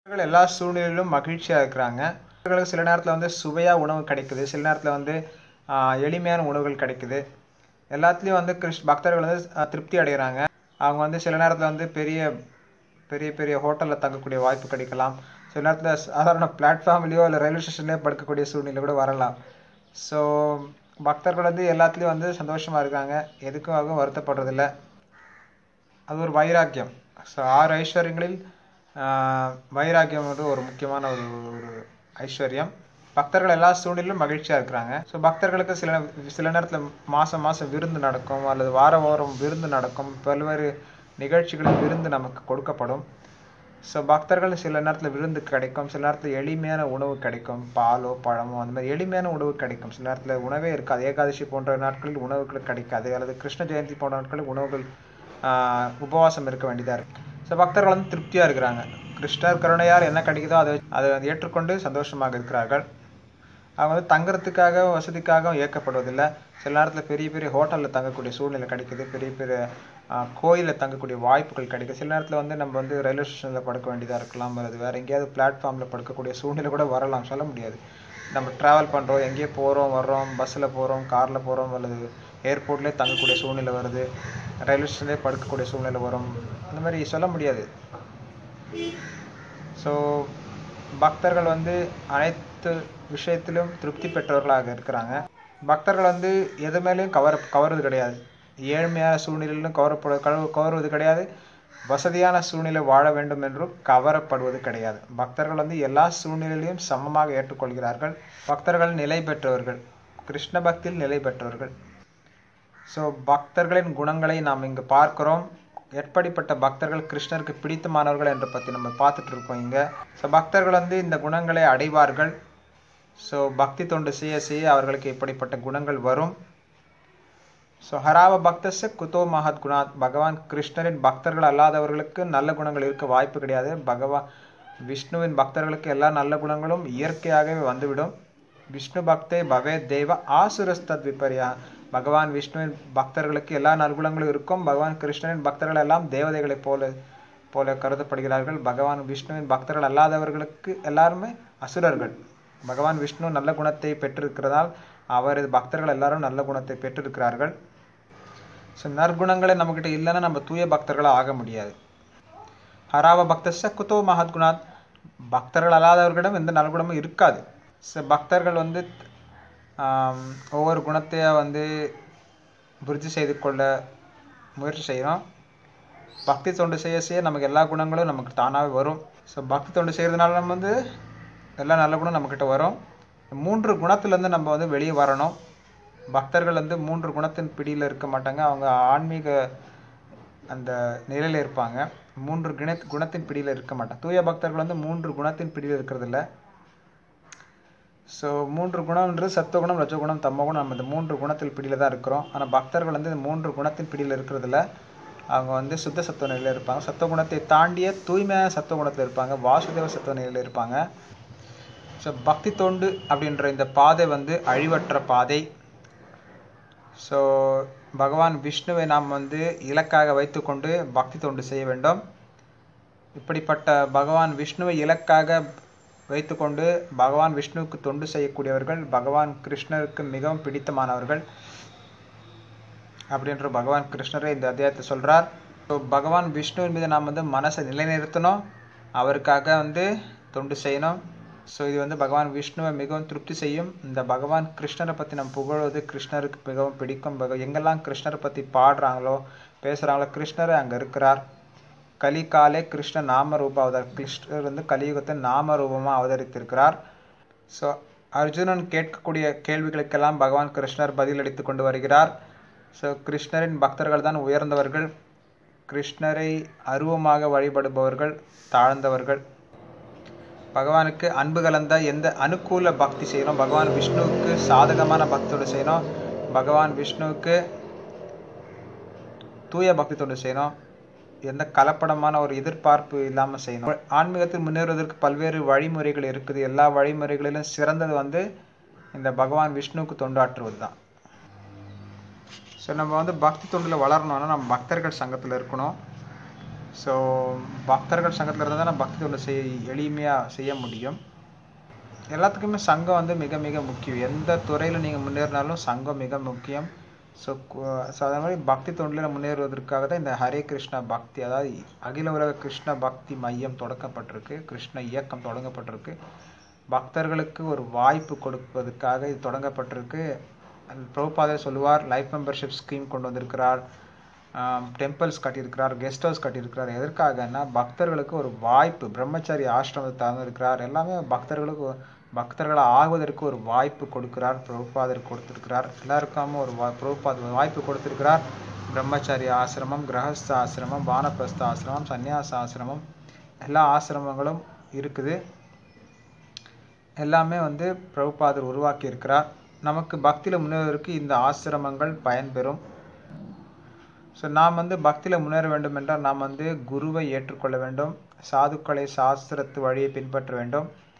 பக்தர்கள் எல்லா சூழ்நிலையிலும் மகிழ்ச்சியாக இருக்கிறாங்க பக்தர்களுக்கு சில நேரத்தில் வந்து சுவையாக உணவு கிடைக்குது சில நேரத்தில் வந்து ஆஹ், எளிமையான உணவுகள் கிடைக்குது எல்லாத்துலேயும் வந்து கிறிஸ் பக்தர்கள் வந்து ஆஹ், திருப்தி அடைகிறாங்க அவங்க வந்து சில நேரத்தில் வந்து பெரிய பெரிய பெரிய ஹோட்டலில் தங்கக்கூடிய வாய்ப்பு கிடைக்கலாம் சில நேரத்தில் சாதாரண பிளாட்ஃபார்ம்லேயோ இல்லை ரயில்வே ஸ்டேஷன்லேயோ படுக்கக்கூடிய சூழ்நிலை கூட வரலாம் ஸோ பக்தர்கள் வந்து எல்லாத்துலேயும் வந்து சந்தோஷமாக இருக்காங்க எதுக்காகவும் வருத்தப்படுறதில்ல அது ஒரு வைராக்கியம் ஸோ ஆறு ஐஸ்வர்யங்களில் ஆஹ், வைராக்கியம் வந்து ஒரு முக்கியமான ஒரு ஒரு ஐஸ்வர்யம் பக்தர்கள் எல்லா சூழ்நிலையிலும் மகிழ்ச்சியாக இருக்கிறாங்க ஸோ பக்தர்களுக்கு சில சில நேரத்தில் மாதம் மாதம் விருந்து நடக்கும் அல்லது வார வாரம் விருந்து நடக்கும் பல்வேறு நிகழ்ச்சிகளில் விருந்து நமக்கு கொடுக்கப்படும் ஸோ பக்தர்கள் சில நேரத்தில் விருந்து கிடைக்கும் சில நேரத்தில் எளிமையான உணவு கிடைக்கும் பாலோ பழமோ அந்த மாதிரி எளிமையான உணவு கிடைக்கும் சில நேரத்தில் உணவே இருக்காது ஏகாதசி போன்ற நாட்களில் உணவுகள் கிடைக்காது அல்லது கிருஷ்ண ஜெயந்தி போன்ற நாட்களில் உணவுகள் ஆஹ், உபவாசம் இருக்க வேண்டியதாக இருக்கு ஸோ பக்தர்கள் வந்து திருப்தியாக இருக்கிறாங்க கிருஷ்ணர் கருணையால் என்ன கிடைக்குதோ அதை அதை வந்து ஏற்றுக்கொண்டு சந்தோஷமாக இருக்கிறார்கள் அவங்க வந்து தங்குறதுக்காக வசதிக்காக இயக்கப்படுவதில்லை சில நேரத்தில் பெரிய பெரிய ஹோட்டலில் தங்கக்கூடிய சூழ்நிலை கிடைக்குது பெரிய பெரிய கோயிலில் தங்கக்கூடிய வாய்ப்புகள் கிடைக்குது சில நேரத்தில் வந்து நம்ம வந்து ரயில்வே ஸ்டேஷனில் படுக்க வேண்டியதாக இருக்கலாம் அல்லது வேறு எங்கேயாவது பிளாட்ஃபார்மில் படுக்கக்கூடிய சூழ்நிலை கூட வரலாம் சொல்ல முடியாது நம்ம ட்ராவல் பண்ணுறோம் எங்கேயோ போகிறோம் வர்றோம் பஸ்ஸில் போகிறோம் காரில் போகிறோம் அல்லது ஏர்போர்ட்லேயே தங்கக்கூடிய சூழ்நிலை வருது ரயில்வே ஸ்டேஷன்லேயே படுக்கக்கூடிய சூழ்நிலை வரும் அந்த மாதிரி சொல்ல முடியாது ஸோ பக்தர்கள் வந்து அனைத்து விஷயத்திலும் திருப்தி பெற்றவர்களாக இருக்கிறாங்க பக்தர்கள் வந்து எது மேலேயும் கவர கவருவது கிடையாது ஏழ்மையான சூழ்நிலையிலும் கவரப்பட கவ- கவருவது கிடையாது வசதியான சூழ்நிலை வாழ வேண்டும் என்றும் கவரப்படுவது கிடையாது பக்தர்கள் வந்து எல்லா சூழ்நிலையிலும் சமமாக ஏற்றுக்கொள்கிறார்கள் பக்தர்கள் நிலை பெற்றவர்கள் கிருஷ்ண பக்தியில் நிலை பெற்றவர்கள் ஸோ பக்தர்களின் குணங்களை நாம் இங்கு பார்க்கிறோம் எப்படிப்பட்ட பக்தர்கள் கிருஷ்ணருக்கு பிடித்தமானவர்கள் என்று பற்றி நம்ம பார்த்துட்டு இருக்கோம் இங்கே ஸோ பக்தர்கள் வந்து இந்த குணங்களை அடைவார்கள் ஸோ பக்தி தொண்டு செய்ய செய்ய அவர்களுக்கு இப்படிப்பட்ட குணங்கள் வரும் ஸோ ஹராவ பக்தச குதோ மகத் குணாத் பகவான் கிருஷ்ணரின் பக்தர்கள் அல்லாதவர்களுக்கு நல்ல குணங்கள் இருக்க வாய்ப்பு கிடையாது பகவான் விஷ்ணுவின் பக்தர்களுக்கு எல்லா நல்ல குணங்களும் இயற்கையாகவே வந்துவிடும் விஷ்ணு பக்தே பவே தேவ ஆசுரஸ்தத் விபரியா பகவான் விஷ்ணுவின் பக்தர்களுக்கு எல்லா நற்குணங்களும் இருக்கும் பகவான் கிருஷ்ணரின் பக்தர்கள் எல்லாம் தேவதைகளைப் போல போல கருதப்படுகிறார்கள் பகவான் விஷ்ணுவின் பக்தர்கள் அல்லாதவர்களுக்கு எல்லாருமே அசுரர்கள் பகவான் விஷ்ணு நல்ல குணத்தை பெற்றிருக்கிறதால் அவரது பக்தர்கள் எல்லாரும் நல்ல குணத்தை பெற்றிருக்கிறார்கள் ஸோ நற்குணங்களே நம்மக்கிட்ட இல்லைன்னா நம்ம தூய பக்தர்களாக ஆக முடியாது ஹராவ பக்தச குதோ மகத்குணாத் பக்தர்கள் அல்லாதவர்களிடம் எந்த நற்குணமும் இருக்காது ஸோ பக்தர்கள் வந்து ஆம், ஒவ்வொரு குணத்தையா வந்து விருத்தி செய்து கொள்ள முயற்சி செய்யணும் பக்தி தொண்டு செய்ய செய்ய நமக்கு எல்லா குணங்களும் நமக்கு தானாகவே வரும் ஸோ பக்தி தொண்டு செய்கிறதுனால நம்ம வந்து எல்லா நல்ல குணம் நம்மக்கிட்ட வரும் மூன்று குணத்துலேருந்து நம்ம வந்து வெளியே வரணும் பக்தர்கள் வந்து மூன்று குணத்தின் பிடியில் இருக்க மாட்டாங்க அவங்க ஆன்மீக அந்த நிலையில் இருப்பாங்க மூன்று குண குணத்தின் பிடியில் இருக்க மாட்டாங்க தூய பக்தர்கள் வந்து மூன்று குணத்தின் பிடியில் இருக்கிறதில்ல ஸோ மூன்று குணம்ன்றது சத்துவகுணம் ரஜகுணம் தம்மகுணம் நம்ம இந்த மூன்று குணத்தில் பிடியில் தான் இருக்கிறோம் ஆனால் பக்தர்கள் வந்து இந்த மூன்று குணத்தின் பிடியில் இருக்கிறதுல அவங்க வந்து சுத்த சத்துவ நிலையில் இருப்பாங்க சத்துவ குணத்தை தாண்டிய தூய்மையான சத்துவ குணத்தில் இருப்பாங்க வாசுதேவ சத்துவ நிலையில் இருப்பாங்க ஸோ பக்தி தொண்டு அப்படின்ற இந்த பாதை வந்து அழிவற்ற பாதை ஸோ பகவான் விஷ்ணுவை நாம் வந்து இலக்காக வைத்துக்கொண்டு பக்தி தொண்டு செய்ய வேண்டும் இப்படிப்பட்ட பகவான் விஷ்ணுவை இலக்காக வைத்துக்கொண்டு பகவான் விஷ்ணுவுக்கு தொண்டு செய்யக்கூடியவர்கள் பகவான் கிருஷ்ணருக்கு மிகவும் பிடித்தமானவர்கள் அப்படின்ற பகவான் கிருஷ்ணரே இந்த அத்தியாயத்தை சொல்றார் ஸோ பகவான் விஷ்ணுவின் மீது நாம் வந்து மனசை நிலைநிறுத்தணும் அவருக்காக வந்து தொண்டு செய்யணும் ஸோ இது வந்து பகவான் விஷ்ணுவை மிகவும் திருப்தி செய்யும் இந்த பகவான் கிருஷ்ணரை பற்றி நம்ம புகழ்வது கிருஷ்ணருக்கு மிகவும் பிடிக்கும் பக எங்கெல்லாம் கிருஷ்ணரை பற்றி பாடுறாங்களோ பேசுகிறாங்களோ கிருஷ்ணரே அங்கே இருக்கிறார் கலிகாலே கிருஷ்ண நாம ரூப அவதார் கிருஷ்ணர் வந்து கலியுகத்தை நாம ரூபமாக அவதரித்திருக்கிறார் ஸோ அர்ஜுனன் கேட்கக்கூடிய கேள்விகளுக்கெல்லாம் பகவான் கிருஷ்ணர் பதிலளித்து கொண்டு வருகிறார் ஸோ கிருஷ்ணரின் பக்தர்கள் தான் உயர்ந்தவர்கள் கிருஷ்ணரை அருவமாக வழிபடுபவர்கள் தாழ்ந்தவர்கள் பகவானுக்கு அன்பு கலந்த எந்த அனுகூல பக்தி செய்யணும் பகவான் விஷ்ணுவுக்கு சாதகமான பக்தியோடு செய்யணும் பகவான் விஷ்ணுவுக்கு தூய பக்தி தொண்டு செய்யணும் எந்த கலப்படமான ஒரு எதிர்பார்ப்பு இல்லாமல் செய்யணும் ஆன்மீகத்தில் முன்னேறுவதற்கு பல்வேறு வழிமுறைகள் இருக்குது எல்லா வழிமுறைகளிலும் சிறந்தது வந்து இந்த பகவான் விஷ்ணுவுக்கு தொண்டாற்றுவது தான் ஸோ நம்ம வந்து பக்தி தொண்டில் வளரணும்னா நம்ம பக்தர்கள் சங்கத்தில் இருக்கணும் ஸோ பக்தர்கள் சங்கத்தில் இருந்தால் தான் பக்தி ஒன்று செய் எளிமையாக செய்ய முடியும் எல்லாத்துக்குமே சங்கம் வந்து மிக மிக முக்கியம் எந்த துறையில் நீங்கள் முன்னேறினாலும் சங்கம் மிக முக்கியம் ஸோ ஸோ அதே மாதிரி பக்தி தொண்டில் முன்னேறுவதற்காக தான் இந்த ஹரே கிருஷ்ணா பக்தி அதாவது அகில உலக கிருஷ்ண பக்தி மையம் தொடக்கப்பட்டிருக்கு கிருஷ்ண இயக்கம் தொடங்கப்பட்டிருக்கு பக்தர்களுக்கு ஒரு வாய்ப்பு கொடுப்பதற்காக இது தொடங்கப்பட்டிருக்கு பிரபுபாதர் சொல்லுவார் லைஃப் மெம்பர்ஷிப் ஸ்கீம் கொண்டு வந்திருக்கிறார் டெம்பிள்ஸ் கட்டியிருக்கிறார் கெஸ்ட் ஹவுஸ் கட்டியிருக்கிறார் எதற்காகன்னா பக்தர்களுக்கு ஒரு வாய்ப்பு பிரம்மச்சாரி ஆசிரமத்தை திறந்திருக்கிறார் எல்லாமே பக்தர்களுக்கு பக்தர்களாக ஆகுவதற்கு ஒரு வாய்ப்பு கொடுக்கிறார் பிரபுபாதர் கொடுத்திருக்கிறார் எல்லாருக்காம ஒரு வா பிரபுபாதர் வாய்ப்பு கொடுத்திருக்கிறார் பிரம்மச்சாரி ஆசிரமம் கிரகஸ்த ஆசிரமம் வானப்பிரஸ்த ஆசிரமம் சந்நியாச ஆசிரமம் எல்லா ஆசிரமங்களும் இருக்குது எல்லாமே வந்து பிரபுபாதர் உருவாக்கி இருக்கிறார் நமக்கு பக்தியில் முன்னேறுவதற்கு இந்த ஆசிரமங்கள் பயன்பெறும் ஸோ நாம் வந்து பக்தியில் முன்னேற வேண்டும் என்றால் நாம் வந்து குருவை ஏற்றுக்கொள்ள வேண்டும் சாதுக்களை சாஸ்திரத்து வழியை பின்பற்ற வேண்டும்